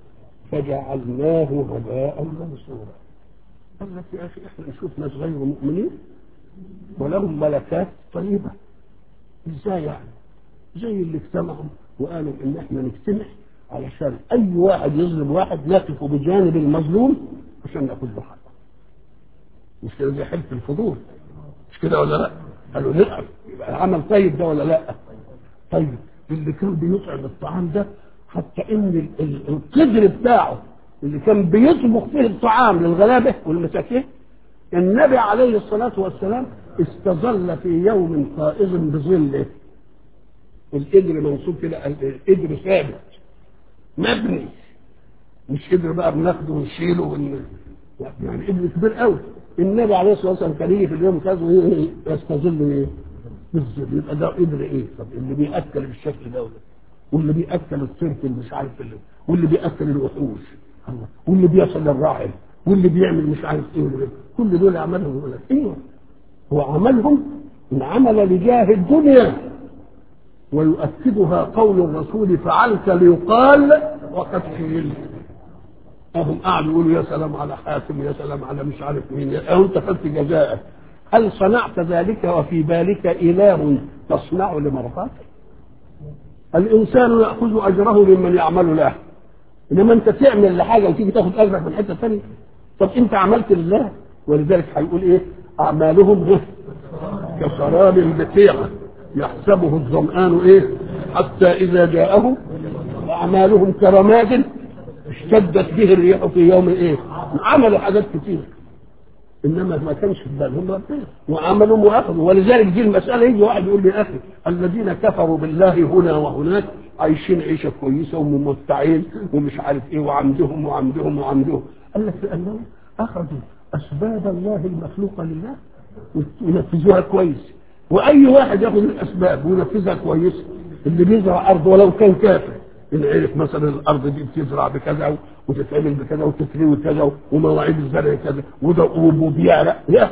فجعلناه هباء منصورا قال لك يا اخي احنا نشوف ناس غير مؤمنين ولهم ملكات طيبه ازاي يعني؟ زي اللي اجتمعوا وقالوا ان احنا نجتمع علشان اي واحد يظلم واحد نقف بجانب المظلوم عشان ناخذ له حقه مش كده زي حلف الفضول مش كده ولا لا؟ قالوا نقف يبقى العمل طيب ده ولا لا؟ طيب اللي كان بيطعم الطعام ده حتى ان ال- ال- القدر بتاعه اللي كان بيطبخ فيه الطعام للغلابه والمساكين النبي عليه الصلاه والسلام استظل في يوم قائز بظله القدر منصوب كده القدر ثابت مبني مش قدر بقى بناخده ونشيله ون... يعني قدر كبير قوي النبي عليه الصلاه والسلام كان يجي في اليوم كذا وإيه؟ يستظل ايه؟ بالظل يبقى ده قدر ايه؟ طب اللي بياكل بالشكل ده ولا واللي بياكل السيرك اللي مش عارف اللي واللي بياكل الوحوش الله واللي بيصل الراعي واللي بيعمل مش عارف ايه واللي كل دول عملهم يقول لك ايوه هو عملهم ان عمل لجاه الدنيا ويؤكدها قول الرسول فعلت ليقال وقد قيل هم قعدوا يقولوا يا سلام على حاتم يا سلام على مش عارف مين يا انت خدت جزاءك هل صنعت ذلك وفي بالك اله تصنع لمرضاته الانسان ياخذ اجره ممن يعمل له انما انت تعمل لحاجه وتيجي تاخذ اجرك من حته ثانيه طب انت عملت لله ولذلك هيقول ايه اعمالهم كسراب بقيعه يحسبه الظمآن ايه حتى اذا جاءه اعمالهم كرماد اشتدت به الريح في يوم ايه عملوا حاجات كتير انما ما كانش في بالهم ربنا وعملوا واخذوا ولذلك دي المساله يجي واحد يقول لي يا اخي الذين كفروا بالله هنا وهناك عايشين عيشه كويسه وممتعين ومش عارف ايه وعندهم وعندهم وعندهم قال لك لانهم اخذوا اسباب الله المخلوقه لله وينفذوها كويس واي واحد ياخذ الاسباب وينفذها كويس اللي بيزرع ارض ولو كان كافر ان عرف مثلا الارض دي بتزرع بكذا وتتعمل بكذا وتتروي كذا ومواعيد الزرع كذا وده وبيعرق لا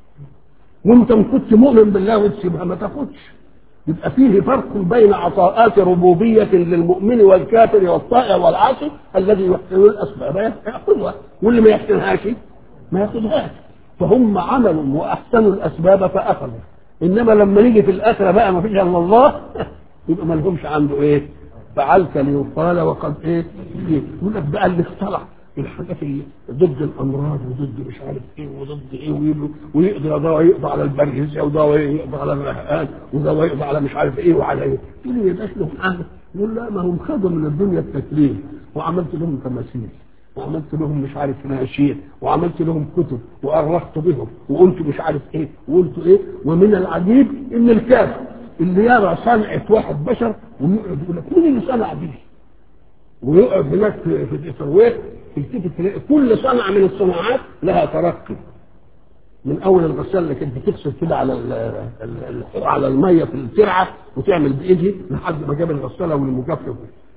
وانت ان كنت مؤمن بالله وتسيبها ما تاخدش يبقى فيه فرق بين عطاءات ربوبية للمؤمن والكافر والطائع والعاصي الذي يحسن الأسباب يأخذها واللي ما يحسنهاش ما ياخذهاش فهم عملوا وأحسنوا الأسباب فأخذوا إنما لما نيجي في الآخرة بقى ما فيش إلا الله يبقى ما لهمش عنده إيه فعلت ليقال وقد إيه يقول لك بقى اللي اخترع الحاجات اللي ضد الامراض وضد مش عارف ايه وضد ايه ويقول ويقضي ده يقضي على البرجس وده يقضي على الرهقان وده يقضي على مش عارف ايه وعلى ايه يقول لي يبقاش لهم حاجه يقول لا ما هم خدوا من الدنيا التكليف وعملت لهم تماثيل وعملت لهم مش عارف ناشين وعملت لهم كتب وأرخت بهم وقلت مش عارف ايه وقلت ايه ومن العجيب ان الكافر اللي يرى صنعة واحد بشر ويقعد يقول لك مين اللي صنع دي؟ ويقعد هناك في في الترويح تلتفت تلاقي كل صنعة من الصناعات لها ترقي من اول الغسالة اللي كانت بتغسل كده على ال ال ال على الميه في الترعه وتعمل بايدي لحد ما جاب الغساله والمجفف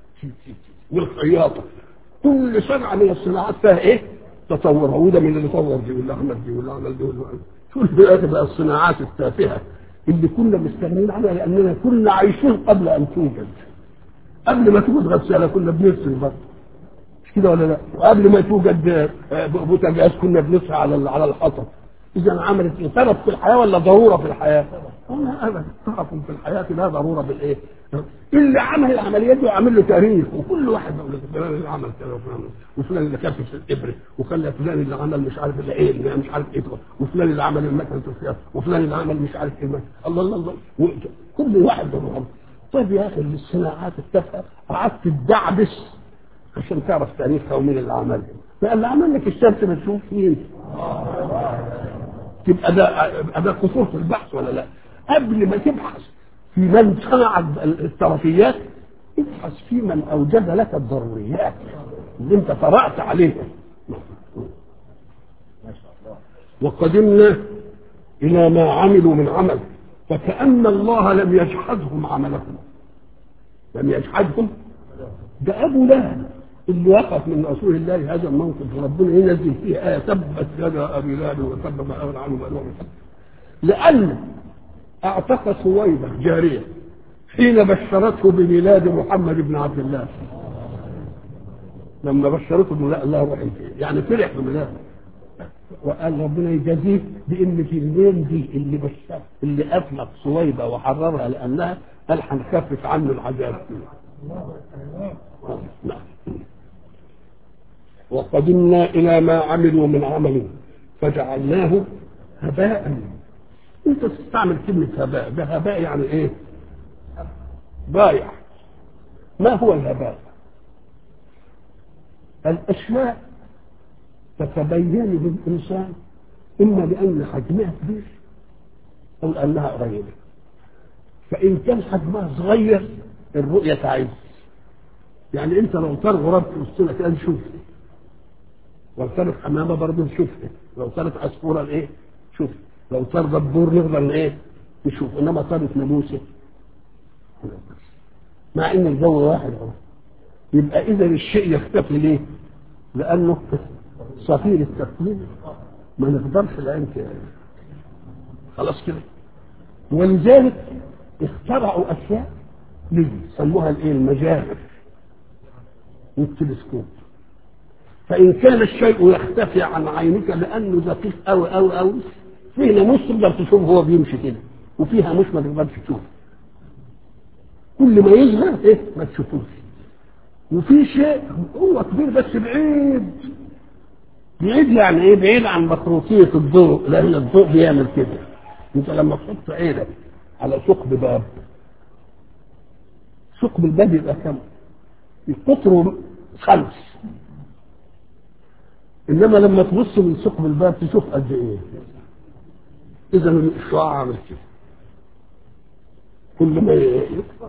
والخياطه كل صنعه من الصناعات فيها ايه؟ تطور وده من اللي طور دي واللي عمل دي واللي عمل دي واللي عمل شوف دلوقتي بقى الصناعات التافهه اللي كنا مستغنيين عنها لاننا كنا عايشين قبل ان توجد قبل ما توجد غساله كنا بنغسل برضه مش كده ولا لا؟ وقبل ما توجد بوتاجاز كنا بنصحى على على الحطب اذا عملت ايه؟ طرف في الحياه ولا ضروره في الحياه؟ والله ابدا طرف في الحياه لا ضروره بالايه؟ اللي عمل العمليات دي وعامل له تاريخ وكل واحد بيقول لك فلان اللي عمل كذا وفلان وفلان اللي كتب في الابره وخلى فلان اللي عمل مش عارف اللي ايه مش عارف ايه وفلان اللي عمل المكنه السياسه وفلان اللي عمل مش عارف ايه الله الله الله كل واحد له طيب يا اخي الصناعات التافهه قعدت تدعبس عشان تعرف تاريخها ومين اللي عملها فاللي عمل لك الشمس ما تشوف مين تبقى ده ده قصور في البحث ولا لا قبل ما تبحث في من صنع الترفيات ابحث في من اوجد لك الضروريات اللي انت طرأت عليها وقدمنا إلى ما عملوا من عمل فكأن الله لم يجحدهم عملهم لم يجحدهم ده أبو لهب اللي وقف من رسول الله هذا الموقف ربنا ينزل فيه آية تبت يدا أبي لهب وتب ما أغنى عنه ماله وما كسب لأن اعتق سويبة جارية حين بشرته بميلاد محمد بن عبد الله لما بشرته بميلاد الله روح يعني فرح بميلاده وقال ربنا يجازيه بان في الليل دي اللي بشر اللي اطلق سويبه وحررها لانها قال هنخفف عنه العذاب نعم وقدمنا الى ما عملوا من عمل فجعلناه هباء انت تستعمل كلمه هباء ده هباء يعني ايه ضايع ما هو الهباء الاشياء تتبين للإنسان إما لأن حجمها كبير أو لأنها قريبة فإن كان حجمها صغير الرؤية تعز يعني أنت لو طار غراب في وسطنا كده نشوفها لو طارت حمامة برضه نشوفها لو طارت عصفورة إيه شوف لو طار دبور نقدر إيه نشوف إنما طارت ناموسة مع إن الجو واحد أهو يبقى إذا الشيء يختفي ليه؟ لأنه صفير التكوين ما نقدرش العين خلاص كده ولذلك اخترعوا اشياء ليه سموها الايه المجاهر والتلسكوب فان كان الشيء يختفي عن عينك لانه دقيق قوي قوي قوي في ناموس تقدر تشوف هو بيمشي كده وفيها مش ما تقدرش تشوف كل ما يظهر ايه ما تشوفوش وفي شيء هو كبير بس بعيد بعيد يعني ايه بعيد عن مخروطية الضوء لان الضوء بيعمل كده انت لما تحط عينك على ثقب باب ثقب الباب يبقى كم قطره خمس انما لما تبص من ثقب الباب تشوف قد ايه اذا الشعاع عامل كده كل ما يكبر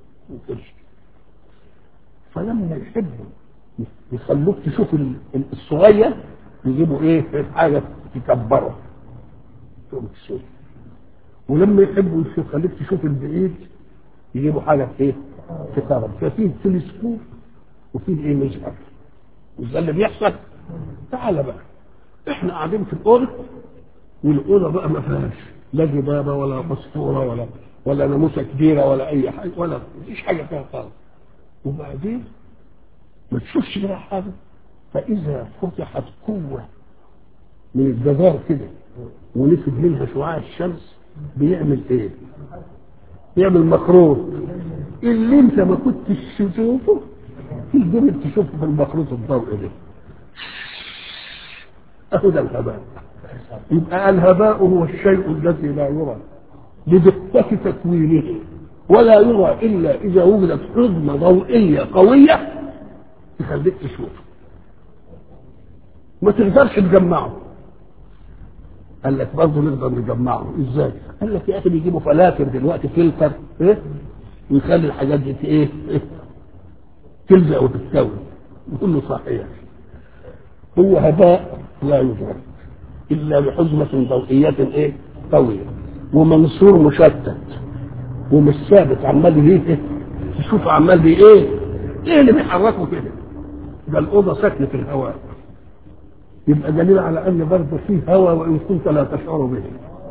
فلما يحبوا يخلوك تشوف الصغير يجيبوا ايه حاجه تكبره تقوم تشوف ولما يحبوا يخليك تشوف البعيد يجيبوا حاجه ايه تكبر ففي تلسكوب وفي ايه مجهر مش ده اللي بيحصل تعالى بقى احنا قاعدين في الاوضه والاوضه بقى ما فيهاش لا جبابه ولا مسطوره ولا ولا ناموسه كبيره ولا اي حاجه ولا مفيش حاجه فيها خالص وبعدين ما تشوفش بقى حاجه فاذا فتحت قوه من الجدار كده ونفد منها شعاع الشمس بيعمل ايه؟ بيعمل مخروط اللي انت ما كنتش تشوفه تقدر تشوفه في المخروط الضوئي ده اهو ده الهباء يبقى الهباء هو الشيء الذي لا يرى لدقة تكوينه ولا يرى إلا إذا وجدت حزمة ضوئية قوية تخليك تشوفه ما تقدرش تجمعه قال لك برضه نقدر نجمعه ازاي؟ قال لك يا اخي بيجيبوا فلاتر دلوقتي فلتر ايه؟ ويخلي الحاجات دي ايه؟ إيه؟ تلزق وتتكون يقول له صحيح هو هباء لا يدرك الا بحزمه ضوئيه ايه؟ قويه ومنصور مشتت ومش ثابت عمال ايه؟ تشوف عمال بي ايه؟ ايه اللي بيحركه كده؟ ده الاوضه ساكنه في الهواء يبقى دليل على ان برضه في هواء وان كنت لا تشعر به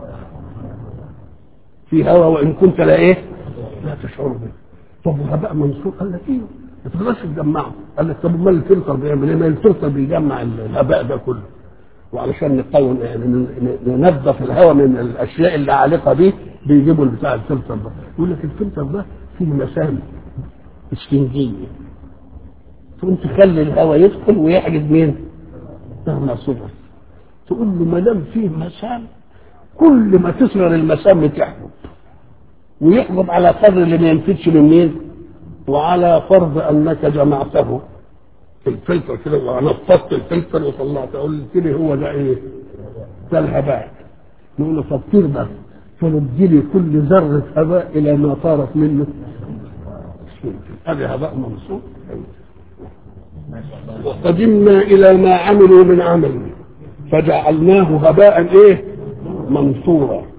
في هواء وان كنت لا ايه لا تشعر به طب وهباء منصور قال لك ايه ما تقدرش تجمعه قال لك طب امال الفلتر بيعمل ايه ما الفلتر بيجمع الهباء ده كله وعلشان نقوم يعني ننظف الهواء من الاشياء اللي عالقه به بيجيبوا بتاع الفلتر ده يقول لك الفلتر ده فيه مسام اسفنجيه تقوم تخلي الهواء يدخل ويحجز مين؟ مهما صغر تقول له ما دام فيه مسام كل ما تصغر المسام تحجب ويحجب على قدر اللي ما ينفذش من مين؟ وعلى فرض انك جمعته في الفلتر كده ونفضت الفلتر وطلعت قلت لي هو ده ايه؟ ده الهباء نقول له طب تقدر ترد لي كل ذره هباء الى ما طارت منه هذا هباء منصوب وقدمنا إلى ما عملوا من عمل فجعلناه هباء ايه منثورا